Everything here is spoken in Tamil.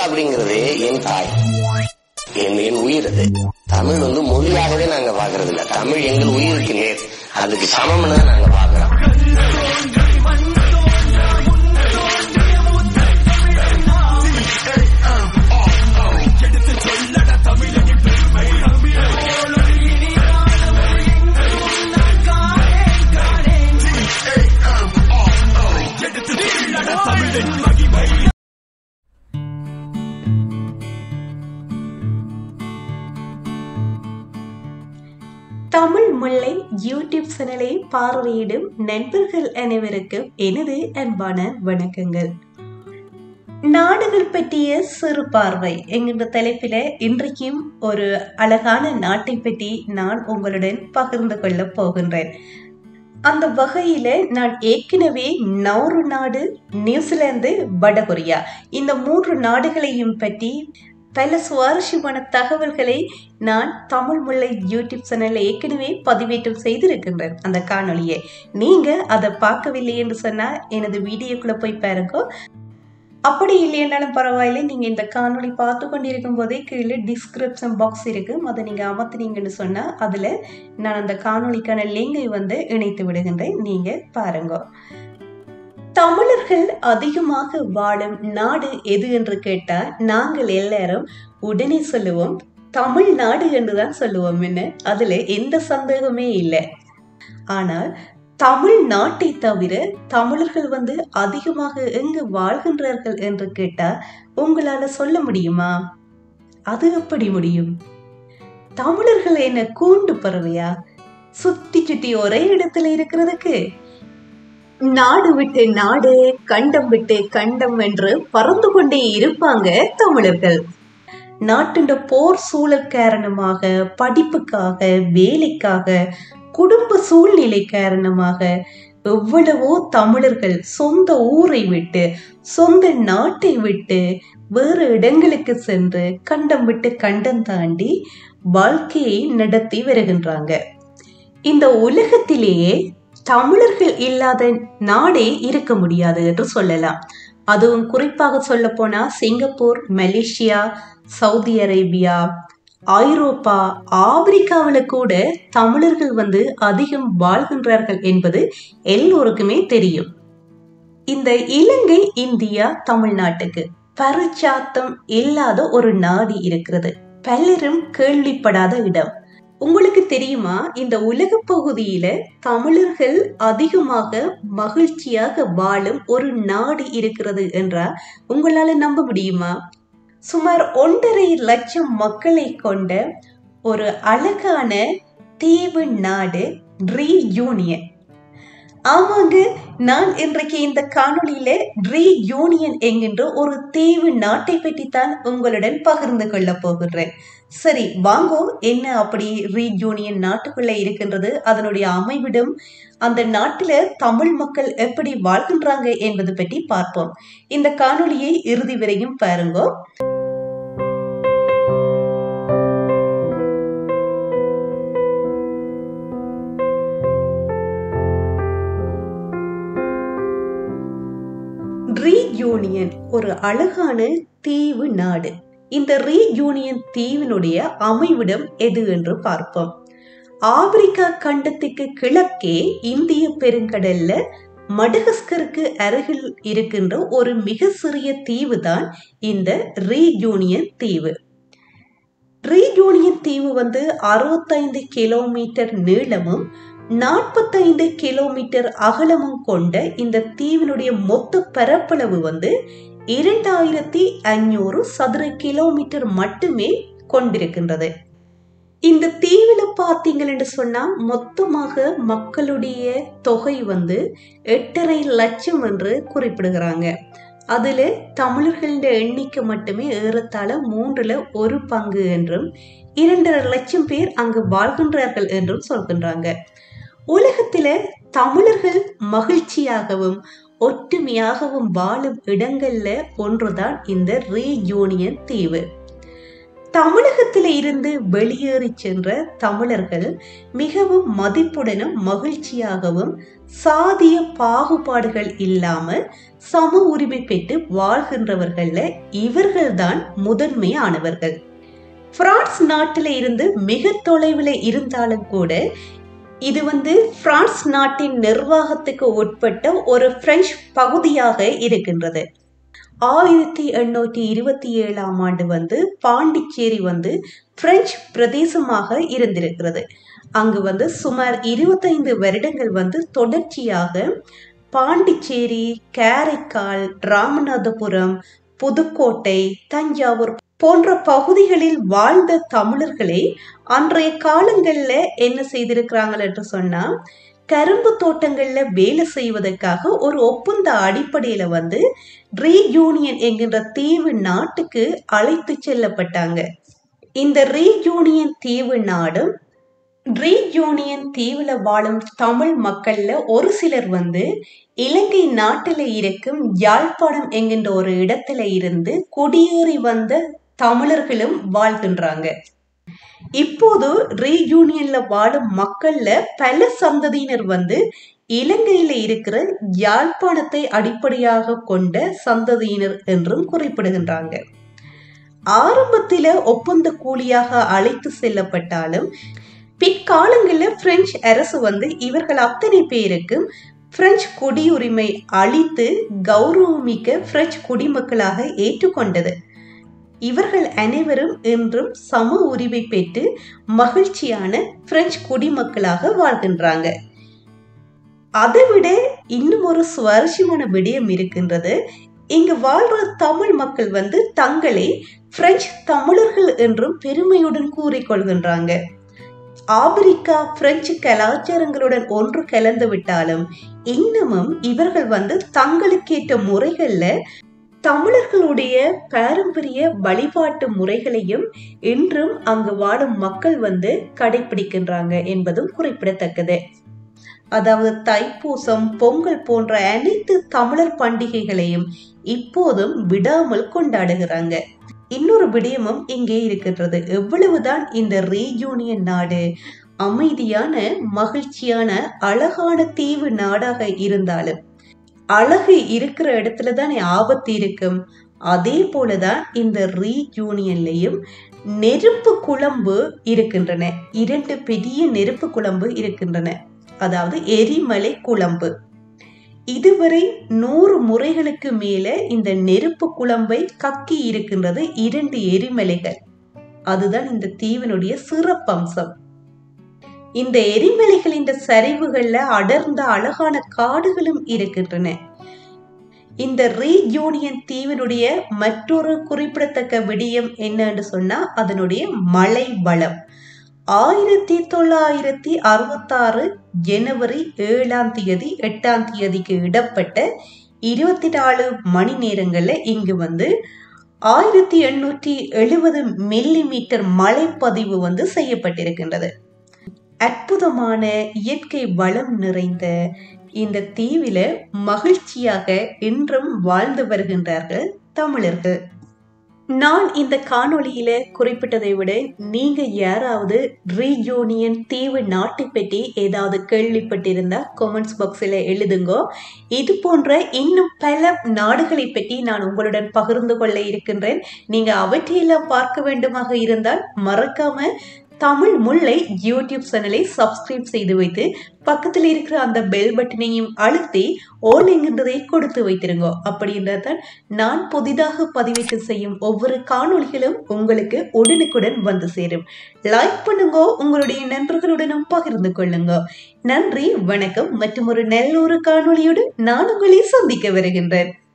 அப்படிங்கிறது என் தாய் என் என் உயிர் அது தமிழ் வந்து மொழியாகவே நாங்க பாக்குறது இல்ல தமிழ் எங்கள் உயிருக்கு நேர் அதுக்கு சமம்னு தான் நாங்க பாக்குறோம் தமிழ் முல்லை யூடியூப் சேனலை பார்வையிடும் நண்பர்கள் அனைவருக்கும் எனது அன்பான வணக்கங்கள் நாடுகள் பற்றிய சிறு பார்வை என்கின்ற தலைப்பில இன்றைக்கும் ஒரு அழகான நாட்டை பற்றி நான் உங்களுடன் பகிர்ந்து கொள்ள போகின்றேன் அந்த வகையில நான் ஏற்கனவே நௌரு நாடு நியூசிலாந்து வடகொரியா இந்த மூன்று நாடுகளையும் பற்றி பல சுவாரஸ்யமான தகவல்களை நான் தமிழ் முல்லை யூடியூப் சேனலில் ஏற்கனவே பதிவேற்றம் செய்திருக்கின்றேன் அந்த காணொளியை நீங்க அதை பார்க்கவில்லை என்று சொன்னா எனது வீடியோக்குள்ள போய் பாருங்க அப்படி இல்லைன்னாலும் பரவாயில்லை நீங்க இந்த காணொளி பார்த்து கொண்டிருக்கும் போதே கீழே டிஸ்கிரிப்ஷன் பாக்ஸ் இருக்கு அதை நீங்க அமர்த்தினீங்கன்னு சொன்னா அதுல நான் அந்த காணொளிக்கான லிங்கை வந்து இணைத்து விடுகின்றேன் நீங்க பாருங்க தமிழர்கள் அதிகமாக வாழும் நாடு எது என்று கேட்டால் நாங்கள் எல்லாரும் உடனே சொல்லுவோம் தமிழ்நாடு என்றுதான் சொல்லுவோம் என்ன அதுல எந்த சந்தேகமே இல்லை ஆனால் தமிழ்நாட்டை தவிர தமிழர்கள் வந்து அதிகமாக எங்கு வாழ்கின்றார்கள் என்று கேட்டா உங்களால சொல்ல முடியுமா அது எப்படி முடியும் தமிழர்கள் என்ன கூண்டு பறவையா சுத்தி சுத்தி ஒரே இடத்துல இருக்கிறதுக்கு நாடு விட்டு நாடு கண்டம் விட்டு கண்டம் என்று பறந்து கொண்டே இருப்பாங்க தமிழர்கள் நாட்டின் போர் சூழல் காரணமாக படிப்புக்காக வேலைக்காக குடும்ப சூழ்நிலை காரணமாக எவ்வளவோ தமிழர்கள் சொந்த ஊரை விட்டு சொந்த நாட்டை விட்டு வேறு இடங்களுக்கு சென்று கண்டம் விட்டு கண்டம் தாண்டி வாழ்க்கையை நடத்தி வருகின்றாங்க இந்த உலகத்திலேயே தமிழர்கள் இல்லாத நாடே இருக்க முடியாது என்று சொல்லலாம் அதுவும் குறிப்பாக சொல்ல போனா சிங்கப்பூர் மலேசியா சவுதி அரேபியா ஐரோப்பா ஆப்பிரிக்காவில் கூட தமிழர்கள் வந்து அதிகம் வாழ்கின்றார்கள் என்பது எல்லோருக்குமே தெரியும் இந்த இலங்கை இந்தியா தமிழ்நாட்டுக்கு பரிச்சாத்தம் இல்லாத ஒரு நாடு இருக்கிறது பலரும் கேள்விப்படாத இடம் உங்களுக்கு தெரியுமா இந்த உலக பகுதியில தமிழர்கள் அதிகமாக மகிழ்ச்சியாக வாழும் ஒரு நாடு இருக்கிறது என்றால் உங்களால நம்ப முடியுமா சுமார் ஒன்றரை லட்சம் மக்களை கொண்ட ஒரு அழகான தீவு நாடு ரீயூனியன் ஆமாங்க நான் இன்றைக்கு இந்த காணொளியில ரீயூனியன் என்கின்ற ஒரு தீவு நாட்டை பற்றி தான் உங்களுடன் பகிர்ந்து கொள்ள போகின்றேன் சரி வாங்கோ என்ன அப்படி ரீயூனியன் நாட்டுக்குள்ள இருக்கின்றது அதனுடைய அமைவிடம் அந்த நாட்டில தமிழ் மக்கள் எப்படி வாழ்கின்றாங்க என்பது பற்றி பார்ப்போம் இந்த காணொளியை இறுதி வரையும் பாருங்க ரீயூனியன் ஒரு அழகான தீவு நாடு இந்த ரீயூனியன் தீவினுடைய அமைவிடம் எது என்று பார்ப்போம் ஆப்பிரிக்கா கண்டத்துக்கு கிழக்கே இந்திய பெருங்கடல்ல மடகஸ்கருக்கு அருகில் இருக்கின்ற ஒரு மிக சிறிய தீவு தான் இந்த ரீயூனியன் தீவு ரீயூனியன் தீவு வந்து அறுபத்தைந்து கிலோமீட்டர் நீளமும் நாற்பத்தைந்து கிலோமீட்டர் அகலமும் கொண்ட இந்த தீவினுடைய மொத்த பரப்பளவு வந்து இரண்டாயிரத்தி ஐநூறு சதுர கிலோமீட்டர் மட்டுமே கொண்டிருக்கின்றது இந்த தீவில பார்த்தீங்கன்னு சொன்னா மொத்தமாக மக்களுடைய தொகை வந்து எட்டரை லட்சம் என்று குறிப்பிடுகிறாங்க அதுல தமிழர்களின் எண்ணிக்கை மட்டுமே ஏறத்தாழ மூன்றுல ஒரு பங்கு என்றும் இரண்டரை லட்சம் பேர் அங்கு வாழ்கின்றார்கள் என்றும் சொல்கின்றாங்க உலகத்தில தமிழர்கள் மகிழ்ச்சியாகவும் ஒற்றுமையாகவும் வாழும் இடங்கள்ல ஒன்றுதான் இந்த ரீயூனியன் தீவு தமிழகத்தில இருந்து வெளியேறி சென்ற தமிழர்கள் மிகவும் மதிப்புடனும் மகிழ்ச்சியாகவும் சாதிய பாகுபாடுகள் இல்லாமல் சம உரிமை பெற்று வாழ்கின்றவர்கள்ல இவர்கள்தான் முதன்மையானவர்கள் பிரான்ஸ் நாட்டில இருந்து மிக தொலைவில் இருந்தாலும் கூட இது வந்து பிரான்ஸ் நாட்டின் நிர்வாகத்துக்கு உட்பட்ட ஒரு பிரெஞ்சு பகுதியாக இருக்கின்றது ஆயிரத்தி எண்ணூற்றி இருபத்தி ஏழாம் ஆண்டு வந்து பாண்டிச்சேரி வந்து பிரெஞ்சு பிரதேசமாக இருந்திருக்கிறது அங்கு வந்து சுமார் இருபத்தைந்து வருடங்கள் வந்து தொடர்ச்சியாக பாண்டிச்சேரி காரைக்கால் ராமநாதபுரம் புதுக்கோட்டை தஞ்சாவூர் போன்ற பகுதிகளில் வாழ்ந்த தமிழர்களை அன்றைய காலங்கள்ல என்ன செய்திருக்கிறாங்க என்று சொன்னா கரும்பு தோட்டங்கள்ல வேலை செய்வதற்காக ஒரு ஒப்பந்த அடிப்படையில வந்து ரீயூனியன் என்கின்ற தீவு நாட்டுக்கு அழைத்து செல்லப்பட்டாங்க இந்த ரீயூனியன் தீவு நாடும் ரீயூனியன் தீவுல வாழும் தமிழ் மக்கள்ல ஒரு சிலர் வந்து இலங்கை நாட்டில இருக்கும் யாழ்ப்பாணம் என்கின்ற ஒரு இடத்துல இருந்து குடியேறி வந்த தமிழர்களும் வாழ்கின்றாங்க இப்போது ரீயூனியன்ல வாழும் மக்கள்ல பல சந்ததியினர் வந்து இலங்கையில இருக்கிற யாழ்ப்பாணத்தை அடிப்படையாக கொண்ட சந்ததியினர் என்றும் குறிப்பிடுகின்றாங்க ஆரம்பத்தில ஒப்பந்த கூலியாக அழைத்து செல்லப்பட்டாலும் பிற்காலங்களில் பிரெஞ்சு அரசு வந்து இவர்கள் அத்தனை பேருக்கும் பிரெஞ்சு குடியுரிமை அளித்து கௌரவமிக்க பிரெஞ்சு குடிமக்களாக ஏற்றுக்கொண்டது இவர்கள் அனைவரும் இன்றும் சம உரிமை பெற்று மகிழ்ச்சியான பிரெஞ்சு குடிமக்களாக வாழ்கின்றாங்க அதைவிட இன்னும் ஒரு சுவாரஸ்யமான விடயம் இருக்கின்றது இங்கு வாழ்ற தமிழ் மக்கள் வந்து தங்களை பிரெஞ்சு தமிழர்கள் என்றும் பெருமையுடன் கூறிக்கொள்கின்றாங்க ஆப்பிரிக்கா பிரெஞ்சு கலாச்சாரங்களுடன் ஒன்று கலந்து விட்டாலும் இன்னமும் இவர்கள் வந்து தங்களுக்கேற்ற முறைகள்ல தமிழர்களுடைய பாரம்பரிய வழிபாட்டு முறைகளையும் இன்றும் அங்கு வாழும் மக்கள் வந்து கடைபிடிக்கின்றாங்க என்பதும் குறிப்பிடத்தக்கது அதாவது தைப்பூசம் பொங்கல் போன்ற அனைத்து தமிழர் பண்டிகைகளையும் இப்போதும் விடாமல் கொண்டாடுகிறாங்க இன்னொரு விடயமும் இங்கே இருக்கின்றது எவ்வளவுதான் இந்த ரீயூனியன் நாடு அமைதியான மகிழ்ச்சியான அழகான தீவு நாடாக இருந்தாலும் அழகு இருக்கிற இடத்துல தானே ஆபத்து இருக்கும் அதே போலதான் இந்த ரீயூனியன்லையும் நெருப்பு குழம்பு இருக்கின்றன இரண்டு பெரிய நெருப்பு குழம்பு இருக்கின்றன அதாவது எரிமலை குழம்பு இதுவரை நூறு முறைகளுக்கு மேல இந்த நெருப்பு குழம்பை கக்கி இருக்கின்றது இரண்டு எரிமலைகள் அதுதான் இந்த தீவினுடைய சிறப்பம்சம் இந்த எரிமலைகளின் சரிவுகள்ல அடர்ந்த அழகான காடுகளும் இருக்கின்றன இந்த ரீயூனியன் தீவினுடைய மற்றொரு குறிப்பிடத்தக்க விடயம் என்னன்னு சொன்னா அதனுடைய மழை வளம் ஆயிரத்தி தொள்ளாயிரத்தி அறுபத்தாறு ஜனவரி ஏழாம் தேதி எட்டாம் தேதிக்கு இடப்பட்ட இருபத்தி நாலு மணி நேரங்கள்ல இங்கு வந்து ஆயிரத்தி எண்ணூற்றி எழுபது மில்லி மீட்டர் மழைப்பதிவு வந்து செய்யப்பட்டிருக்கின்றது அற்புதமான இயற்கை வளம் நிறைந்த இந்த தீவில மகிழ்ச்சியாக இன்றும் வாழ்ந்து வருகின்றார்கள் தமிழர்கள் நான் இந்த காணொளியில குறிப்பிட்டதை விட நீங்க யாராவது ரீயூனியன் தீவு நாட்டை பற்றி ஏதாவது கேள்விப்பட்டிருந்தா கமெண்ட்ஸ் பாக்ஸில் எழுதுங்க இது போன்ற இன்னும் பல நாடுகளை பற்றி நான் உங்களுடன் பகிர்ந்து கொள்ள இருக்கின்றேன் நீங்க அவற்றையெல்லாம் பார்க்க வேண்டுமாக இருந்தால் மறக்காம தமிழ் முல்லை யூடியூப் சேனலை சப்ஸ்கிரைப் செய்து வைத்து பக்கத்தில் இருக்கிற அந்த பெல் பட்டனையும் அழுத்தி ஓல் என்கின்றதை கொடுத்து வைத்திருங்க அப்படி என்றால் நான் புதிதாக பதிவேற்று செய்யும் ஒவ்வொரு காணொளிகளும் உங்களுக்கு உடனுக்குடன் வந்து சேரும் லைக் பண்ணுங்க உங்களுடைய நண்பர்களுடனும் பகிர்ந்து கொள்ளுங்க நன்றி வணக்கம் மற்றும் ஒரு நல்ல ஒரு காணொளியோடு நான் உங்களை சந்திக்க வருகின்றேன்